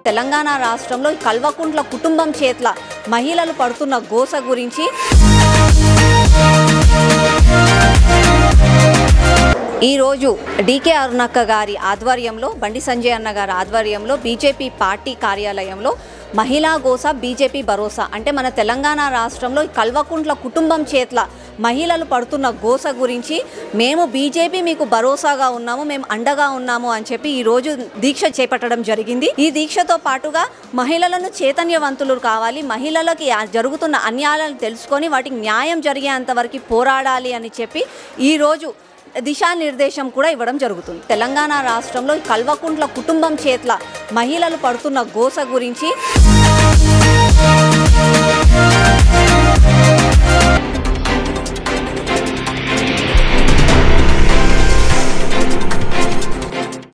తెలంగాణ రాష్ట్రంలో ఈ కల్వకుంట్ల కుటుంబం చేట్ల మహిళలు పడుతున్న గోస గురించి ఈరోజు డీకే అరుణక్క గారి ఆధ్వర్యంలో బండి సంజయ్ అన్న గారి ఆధ్వర్యంలో బీజేపీ పార్టీ కార్యాలయంలో మహిళా గోస బీజేపీ భరోసా అంటే మన తెలంగాణ రాష్ట్రంలో ఈ కల్వకుంట్ల కుటుంబం చేట్ల మహిళలు పడుతున్న గోస గురించి మేము బీజేపీ మీకు భరోసాగా ఉన్నాము మేము అండగా ఉన్నాము అని చెప్పి ఈరోజు దీక్ష చేపట్టడం జరిగింది ఈ దీక్షతో పాటుగా మహిళలను చైతన్యవంతులు కావాలి మహిళలకి ఆ జరుగుతున్న అన్యాయాలను తెలుసుకొని వాటికి న్యాయం జరిగేంత వరకు పోరాడాలి అని చెప్పి ఈరోజు దిశానిర్దేశం కూడా ఇవ్వడం జరుగుతుంది తెలంగాణ రాష్ట్రంలో ఈ కల్వకుంట్ల కుటుంబం చేట్ల మహిళలు పడుతున్న గోస గురించి